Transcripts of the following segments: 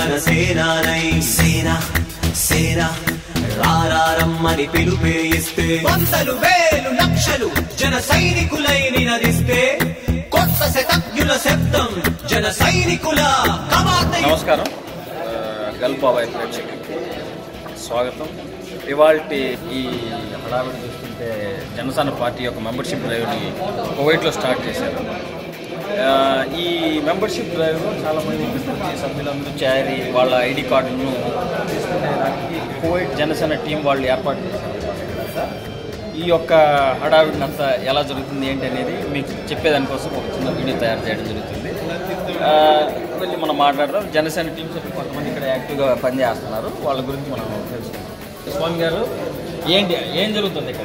మన సేనానై సేన సేన రారమ్మని పిలుపే ఇస్తే వందలు వేలు లక్షలు జన సైనికులై నినదిస్తే కొత్త శతజ్ఞుల శబ్దం జన సైనికుల కమాతై నమస్కారం ఆ, గల్పాబాయ్ ప్రేక్షకులకి స్వాగతం ఇవాళ ఈ హడావిడి చూస్తుంటే జనసేన పార్టీ యొక్క మెంబర్షిప్ డ్రైవ్ని కువైట్లో స్టార్ట్ చేశారు ఆ, ఈ మెంబర్షిప్ డ్రైవ్లో చాలామంది వచ్చి సభ్యులందరూ చేరి వాళ్ళ ఐడి కార్డులను తీసుకునేదానికి కువైట్ జనసేన టీం వాళ్ళు ఏర్పాటు చేశారు ఈ యొక్క హడావిడిని అంతా ఎలా జరుగుతుంది ఏంటి అనేది మీకు చెప్పేదానికోసం ఒక చిన్న వీడియో తయారు చేయడం జరుగుతుంది ఆ, వెళ్ళి మనం మాట్లాడదాం జనసేన టీం సభ్యులు కొంతమంది ఇక్కడ యాక్టివ్గా పనిచేస్తున్నారు వాళ్ళ గురించి మనం తెలుసుకుందాం స్వామి గారు ఏంటి ఏం జరుగుతుంది ఇక్కడ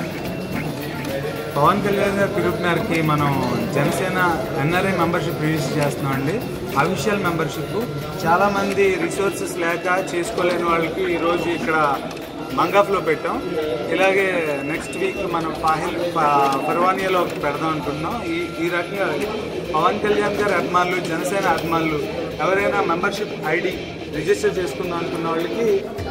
పవన్ కళ్యాణ్ గారి పిలుపు మేరకి మనం జనసేన ఎన్ఆర్ఐ మెంబర్షిప్ రిజిస్టర్ చేస్తున్నాం అండి అఫీషియల్ మెంబర్షిప్ చాలామంది రిసోర్సెస్ లేక చేసుకోలేని వాళ్ళకి ఈరోజు ఇక్కడ మంగాఫ్లో పెట్టాం ఇలాగే నెక్స్ట్ వీక్ మనం ఫాహిల్ ఫ- ఫర్వానియాలో పెడదాం అనుకుంటున్నాం ఈ ఈ రకంగా పవన్ కళ్యాణ్ గారి అభిమానులు జనసేన అభిమానులు ఎవరైనా మెంబర్షిప్ ఐడి రిజిస్టర్ చేసుకుందాం అనుకున్న వాళ్ళకి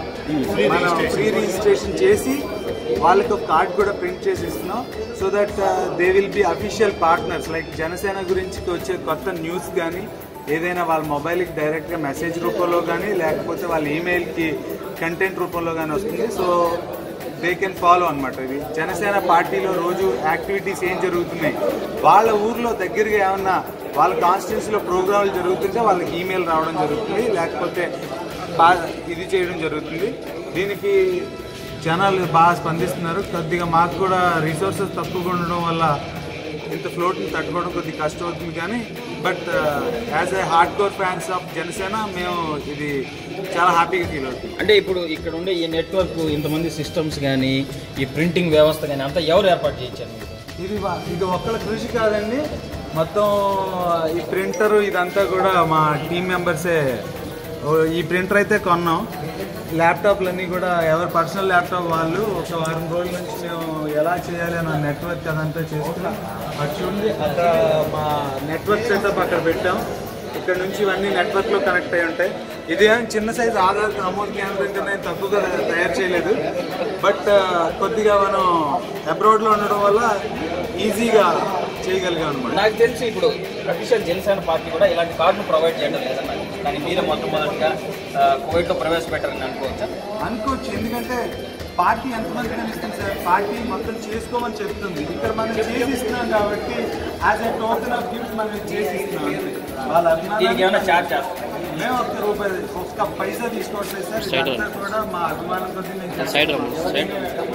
మనం ఫ్రీ రిజిస్ట్రేషన్ చేసి వాళ్ళకి ఒక కార్డ్ కూడా ప్రింట్ చేసి ఇస్తున్నాం so that they will be official partners like Janasena గురించి వచ్చే కొత్త న్యూస్ కానీ ఏదైనా వాళ్ళ మొబైల్కి డైరెక్ట్గా మెసేజ్ రూపంలో కానీ లేకపోతే వాళ్ళ ఈమెయిల్కి కంటెంట్ రూపంలో కానీ వస్తుంది సో దే కెన్ ఫాలో అనమాట ఇది జనసేన పార్టీలో రోజు యాక్టివిటీస్ ఏం జరుగుతున్నాయి వాళ్ళ ఊర్లో దగ్గరగా ఏమన్నా వాళ్ళ కాన్స్టిట్యూన్సీలో ప్రోగ్రాంలు జరుగుతుంటే వాళ్ళకి ఈమెయిల్ రావడం జరుగుతుంది లేకపోతే బా- ఇది చేయడం జరుగుతుంది దీనికి జనాలు బాగా స్పందిస్తున్నారు కొద్దిగా మాకు కూడా రిసోర్సెస్ తక్కువగా ఉండడం వల్ల ఇంత ఫ్లోట్ని తట్టుకోవడం కొద్దిగా కష్టం అవుతుంది కానీ but as a hard core fans of Janasena మేము ఇది చాలా హ్యాపీగా ఫీల్ అవుతుంది అంటే ఇప్పుడు ఇక్కడ ఉండే ఈ నెట్వర్క్ ఇంతమంది సిస్టమ్స్ కానీ ఈ ప్రింటింగ్ వ్యవస్థ కానీ అంతా ఎవరు ఏర్పాటు చేయించారు మీకు ఇది వా- ఇది ఒక్కళ్ళ కృషి కాదండి మొత్తం ఈ ప్రింటర్ ఇదంతా కూడా మా టీం మెంబర్సే ఓ, ఈ ప్రింటర్ అయితే కొన్నాం ల్యాప్టాప్లన్నీ కూడా ఎవరి పర్సనల్ ల్యాప్టాప్ వాళ్ళు ఒక వారం రోజుల నుంచి మేము ఎలా చేయాలి అన్న నెట్వర్క్ అదంతా చేసుకున్నాం అటు చూడండి అక్కడ మా నెట్వర్క్ సెటప్ అక్కడ పెట్టాం ఇక్కడ నుంచి ఇవన్నీ నెట్వర్క్లో కనెక్ట్ అయి ఉంటాయి ఇది ఏం చిన్న సైజ్ ఆధార్ అమౌంట్ కేంద్రం కన్నా ఏం తక్కువగా తయారు చేయలేదు బట్ కొద్దిగా మనం అబ్రాడ్లో ఉండడం వల్ల ఈజీగా చేయగలిగాం అనమాట నాకు తెలిసి ఇప్పుడు అఫీషియల్ జనసేన పార్టీ కూడా ఇలాంటి కార్డును ప్రొవైడ్ చేయడం లేదన్న కానీ మీరే మొట్టమొదటిగా ఆ, కువైట్లో ప్రవేశపెట్టారని అనుకోవచ్చా అనుకోవచ్చు ఎందుకంటే పార్టీ ఎంతమంది కనిపిస్తుంది సార్ పార్టీ మొత్తం చేసుకోమని చెప్తుంది ఇక్కడ మనం చేసి ఇస్తున్నాం కాబట్టి as a token of gift మనం చేసి ఇస్తున్నాం అంతే. వాళ్ళ దీనికి ఏమైనా అభిమానం ఛార్జ్ చేస్తాం మేము ఒక్క రూపాయి ఒక్క పైసా తీసుకోవట్లేదు సార్ ఇదంతా కూడా మా అభిమానం కొద్ది మేము చేస్తాం.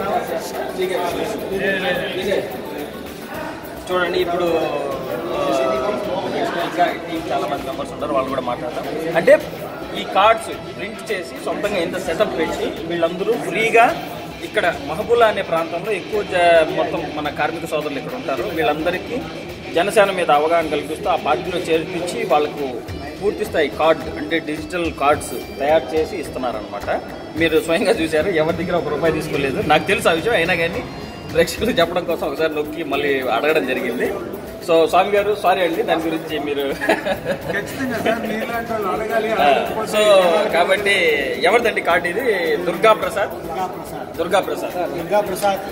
చూడండి ఇప్పుడు ఆ, ఇంకా టీం చాలా మంది మెంబర్స్ ఉంటారు వాళ్ళు కూడా మాట్లాడతాం అంటే ఈ కార్డ్స్ ప్రింట్ చేసి సొంతంగా ఇంత సెటప్ పెట్టి వీళ్ళందరూ ఫ్రీగా ఇక్కడ మహబూలా అనే ప్రాంతంలో ఎక్కువ జ- మొత్తం మన కార్మిక సోదరులు ఇక్కడ ఉంటారు వీళ్ళందరికీ జనసేన మీద అవగాహన కల్పిస్తూ ఆ పార్టీలో చేర్పించి వాళ్ళకు పూర్తి స్థాయి కార్డ్ అంటే డిజిటల్ కార్డ్స్ తయారు చేసి ఇస్తున్నారనమాట మీరు స్వయంగా చూశారు ఎవరి దగ్గర ఒక రూపాయి తీసుకోలేదు నాకు తెలుసు ఆ విషయం అయినా కానీ ప్రేక్షకులు చెప్పడం కోసం ఒకసారి నొక్కి మళ్ళీ అడగడం జరిగింది సో స్వామి గారు సారీ అండి దాని గురించి మీరు ఖచ్చితంగా సార్ మీలాంటి వాళ్ళు అడగాలి ఆ, సో కాబట్టి ఎవరిదండి కార్డు ఇది దుర్గా ప్రసాద్ దుర్గా ప్రసాద్ దుర్గా ప్రసాద్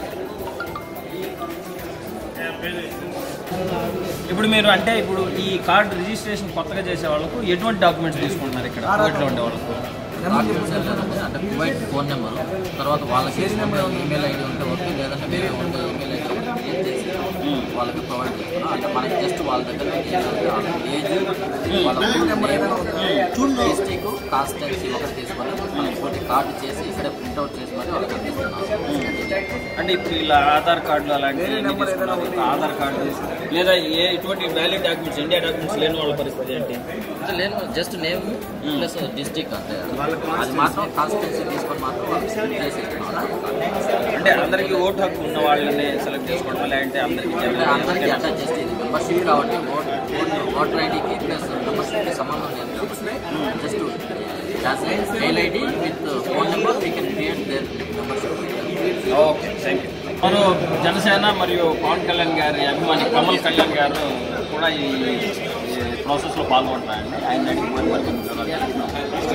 ఇప్పుడు మీరు అంటే ఇప్పుడు ఈ కార్డు రిజిస్ట్రేషన్ కొత్తగా చేసే వాళ్ళకు ఎటువంటి డాక్యుమెంట్స్ తీసుకుంటున్నారు ఇక్కడ కోవిడ్లో ఉండే వాళ్ళకు డాక్యుమెంట్స్ ఏంటంటే అంటే కువైట్ ఫోన్ నెంబర్ తర్వాత వాళ్ళకి ఈమెయిల్ ఐడి ఉంటే ఓకే లేదంటే వేరే ఉంటే ఈమెయిల్ ఐడి ఒకటి క్రియేట్ చేసి వాళ్ళకి ప్రొవైడ్ చేస్తున్నాం అంటే మనకి జస్ట్ వాళ్ళ దగ్గర నుంచి ఏంటంటే వాళ్ళ ఏజ్ వాళ్ళ ఫోన్ నేమ్ డిస్టిక్ కాన్స్టెన్సీ ఒకటి తీసుకొని మనకి పూర్తి కార్డు చేసి ఇక్కడే ప్రింట్అవుట్ చేసి మరి వాళ్ళకి అందిస్తున్నాం అంటే ఇప్పుడు ఇలా ఆధార్ కార్డులు అలాంటివి ఎన్ని తీసుకున్నారు? ఒక ఆధార్ కార్డు లేదా ఏ ఎటువంటి వ్యాలిడ్ డాక్యుమెంట్స్ ఇండియా డాక్యుమెంట్స్ లేని వాళ్ళ పరిస్థితి ఏంటి అంటే లేదు జస్ట్ నేమ్ ప్లస్ డిస్టిక్ అంతే అది మాత్రం కాన్స్టెన్సీ తీసుకొని మాత్రం వాళ్ళకి print చేసి ఇస్తున్నాం అంటే అందరికీ ఓటు హక్కు ఉన్న వాళ్ళని సెలెక్ట్ చేసుకోవడం లేదంటే అందరికీ అంటే general గా అందరికీ అటాచ్ చేస్తే ఇది మెంబర్షిప్ కాబట్టి ఓట్ ఓటర్ ఐడికి ప్లస్ మెంబర్షిప్కి సంబంధం లేదు కాబట్టి just as mail ID with phone number we can create their membership okay thank you మరో జనసేన మరియు పవన్ కళ్యాణ్ గారి అభిమాని కమల్ కళ్యాణ్ గారు కూడా ఈ ప్రాసెస్లో పాల్గొంటారండి ఆయన అడిగి మరి మరి కొన్ని వివరాలు తెలుసుకుందాం.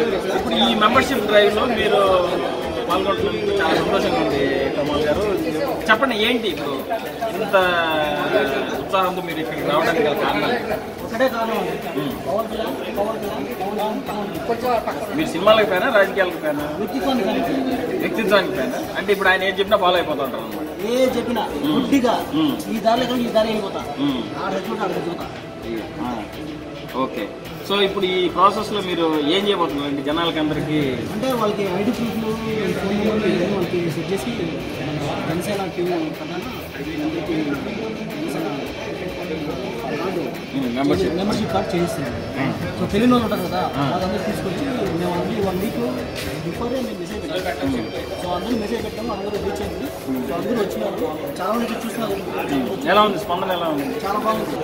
డ్రైవ్లో మీరు పాల్గొంటున్నందుకు చాలా సంతోషంగా ఉంది కమల్ గారు చెప్పండి ఏంటి ఇప్పుడు ఇంత ఉత్సాహంతో మీరు ఇక్కడికి రావడానికి గల కారణాలు ఏంటి? ఒకటే కారణం ఉంది పవన్ కళ్యాణ్ పవన్ కళ్యాణ్ పవన్ కళ్యాణ్ మీరు సినిమాలకు పైన రాజకీయాలకు పైన వ్యక్తిత్వాన్ని కలిగి వ్యక్తిత్వానికి పైన అంటే ఇప్పుడు ఆయన ఏం చెప్పినా ఫాలో అయిపోతుంటారు అనమాట ఏ చెప్పినా గుడ్డిగా మ్మ్. ఈ దారిలో కానీ ఈ దారి అయిపోతా మ్మ్. ఆడ చూడ అక్కడ చూతా ఓకే సో ఇప్పుడు ఈ ప్రాసెస్లో మీరు ఏం చేయబోతున్నారు అంటే జనాలకి అందరికీ అంటే వాళ్ళకి ఐడి ప్రూఫ్లు ఫోన్ నెంబర్లు ఇవన్నీ వాళ్ళకి సెట్ చేసి జనసేన టీం ప్రధాన అందరికీ Janasena card membership membership card చేయిస్తున్నాం సో తెలియని వాళ్ళు ఉంటారు కదా వాళ్ళందరూ తీసుకొచ్చి మేము ఆల్రెడీ వన్ వీక్ బిఫోరే మేము మెసేజ్ పెట్టాం సో అందరూ మెసేజ్ పెట్టాము అందరూ రీచ్ అయింది సో అందరూ వచ్చినారు చాలా మంది చూస్తున్నారు ఎలా ఉంది స్పందన ఎలా ఉంది చాలా బాగుంది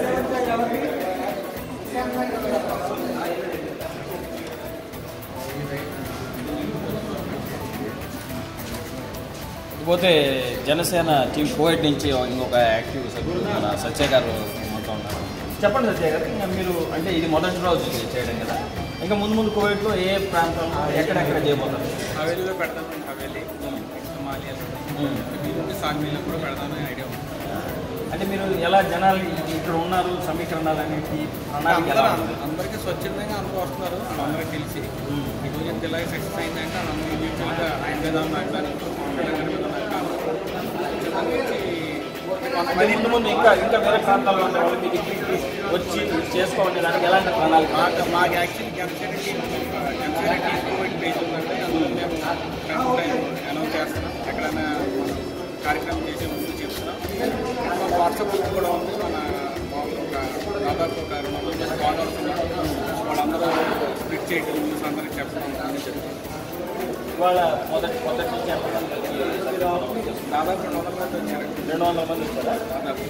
ఇకపోతే జనసేన టీం కోవిడ్ నుంచి ఇంకొక యాక్టివ్ సభ్యులు మన సత్య గారు మనతో ఉన్నారు చెప్పండి సత్య గారు ఇంకా మీరు అంటే ఇది మొదటి రోజు ఇది చేయడం కదా ఇంకా ముందు ముందు కోవిడ్లో ఏ ప్రాంతంలో ఎక్కడెక్కడ చేయబోతారు హవేలీలో పెడతాను హవేలీ హిమాలయాలు వీలుంటే సాగ్మీలో కూడా పెడతామని ఐడియా ఉంది అంటే మీరు ఎలా జనాలు ఇక్కడ ఉన్నారు సమీకరణాలన్నింటికి ప్రణాళిక ఎలా అందరూ ఉంది? అందరికీ స్వచ్ఛందంగా అందరూ వస్తున్నారు అందరికీ తెలిసి ఈ రోజు ఇంత ఇలాగే సక్సెస్ అయిందంటే అందరూ ఇండివిజువల్గా ఆయన మీద నాకు కానీ పవన్ కళ్యాణ్ గారి మీద నాకు కానీ స్వచ్ఛందంగా వచ్చి మరి ఇంత ముందు ఇంకా ఇంకా వేరే ప్రాంతాల్లో ఉండే వాళ్ళు మీకు ఇక్కడికి వచ్చి చేసుకోవాలి దానికి ఎలాంటి ప్రణాళిక మాకు మాకు actually Janasena team Janasena team Covid page ఉందంటే అందులో మేము టైం టు టైం అనౌన్స్ చేస్తున్నాం ఎక్కడైనా కార్యక్రమం చేసే ముందు చెప్తున్నాం మా వాట్సాప్ గ్రూప్ కూడా ఉంది మన మామూలుగా ఒక దాదాపు ఒక రెండు వందల మంది ఫాలోవర్స్ ఉన్నారు వాళ్ళందరూ స్ప్లిట్ చేయడం న్యూస్ అందరికి చెప్పడం అని చెప్తాం ఇవాళ మొదటి మొదటి నుంచి ఎంతమందికి దాదాపు రెండు వందల మంది వచ్చారు రెండు వందల మంది వచ్చారా దాదాపు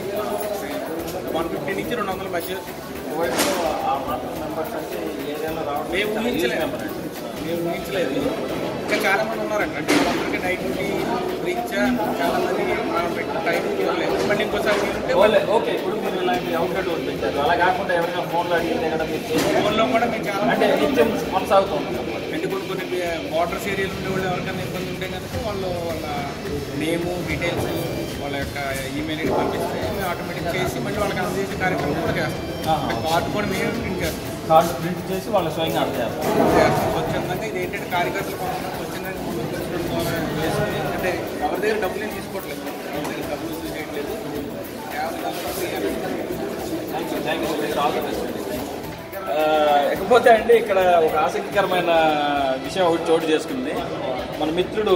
వన్ ఫిఫ్టీ నుంచి రెండు వందల మధ్య కోవిడ్లో ఆ మాత్రం మెంబర్స్ అంటే ఈ ఏరియాలో రావడం మేము ఊహించలేదు మేము ఊహించలేదు ఇంకా చాలా మంది ఉన్నారంట అంటే వాళ్ళందరికీ నైట్ డ్యూటీ రీత్యా చాలా మంది మనం పెట్టిన టైం ఇవ్వలేదు మళ్ళీ ఇంకోసారి వీలుంటే ఓలే ఓకే ఇప్పుడు మీరు ఇలాంటి అవుట్లెట్ పెట్టారు అలా కాకుండా ఎవరైనా ఫోన్లో అడిగితే కదా మీరు చేసి ఫోన్లో కూడా మేము చాలా అంటే నిత్యం కొనసాగుతుంది అంటే కొన్ని కొన్ని బార్డర్స్ ఏరియాలో ఉండే వాళ్ళు ఎవరికైనా ఇబ్బంది ఉంటే కనుక వాళ్ళు వాళ్ళ నేము డీటెయిల్స్ వాళ్ళ యొక్క ఈమెయిల్ ఐడి పంపిస్తే మేము ఆటోమేటిక్ చేసి మళ్ళీ వాళ్ళకి అందజేసే కార్యక్రమం కూడా చేస్తాం అంటే కార్డు కూడా మేము ప్రింట్ చేస్తాం కార్డు ప్రింట్ చేసి వాళ్ళ స్వయంగా అందజేస్తారు చేస్తాం స్వచ్ఛందంగా ఇది ఏంటంటే కార్యకర్తలు కొంతమంది స్వచ్ఛందంగా ముందుకు తెచ్చడం ద్వారా చేసుకుని అంటే ఎవరి దగ్గర డబ్బులు ఏం తీసుకోవట్లేదు ఎవరి దగ్గర డబ్బులు వసూలు చేయట్లేదు కేవలం అందరూ free అన్నమాట. థ్యాంక్ యూ సో మచ్ ఇకపోతే అండి ఇక్కడ ఒక ఆసక్తికరమైన విషయం ఒకటి చోటు చేసుకుంది మన మిత్రుడు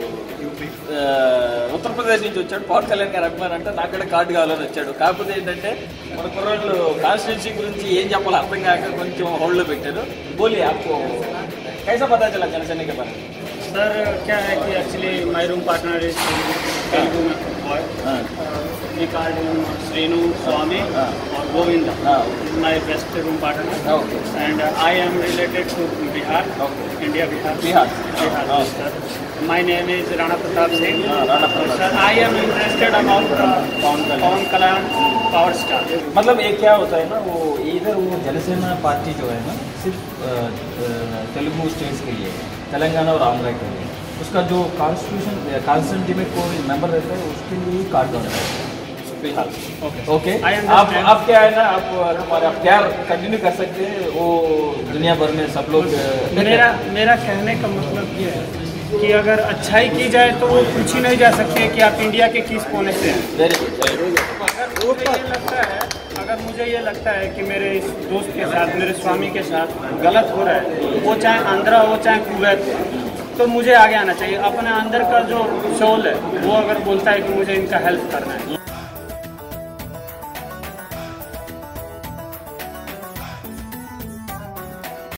ఆ, ఉత్తరప్రదేశ్ నుంచి వచ్చాడు పవన్ కళ్యాణ్ గారు అభిమాని అంటే నాకు కూడా కార్డు కావాలని వచ్చాడు కాకపోతే ఏంటంటే మన కుర్రాళ్ళు కాన్స్టిట్యూన్సీ గురించి ఏం చెప్పాలో అర్థం కాక కొంచెం హోల్డ్లో పెట్టారు బోలి ఆపు కైసా పతా చలా జనసేన के बारे में सर क्या है कि actually my room partner is Telugu में और हाँ, निकाल श्रीनु स्वामी हाँ. और गोविंद हाँ. My best room partner Okay. and I am related to Bihar, Okay. India, Bihar. Bihar. Bihar, Ah. sir. My name is Rana Pratap Singh. Ah, Rana Pratap. Sir, I am interested about uh, Pawan Kalyan. Pawan Kalyan Power Star. मतलब ये क्या होता है ना वो इधर वो Jana Sena party जो है ना सिर्फ अ, अ, तेलुगु स्टेट्स के लिए है, तेलंगाना और आंध्रा के लिए उसका जो कॉन्स्टिट्यूशन कॉन्स्टिट्यूंटी में कोई मेंबर रहता है उसके लिए ही कार्ड होता है फिलहाल Okay. ओके I आप understand. आप क्या है ना आप हमारे आप क्या कंटिन्यू कर सकते हैं वो दुनिया भर में सब लोग अ, मेरा मेरा कहने का मतलब ये है कि अगर अच्छाई की जाए तो वो पूछी नहीं जा सकती है कि आप इंडिया के किस कोने से हैं वेरी गुड वेरी गुड अगर मुझे ये लगता है अगर मुझे ये लगता है कि मेरे इस दोस्त के साथ मेरे स्वामी के साथ गलत हो रहा है वो चाहे आंध्रा हो चाहे कुवैत हो तो मुझे आगे आना चाहिए अपने अंदर का जो सोल है वो अगर बोलता है कि मुझे इनका हेल्प करना है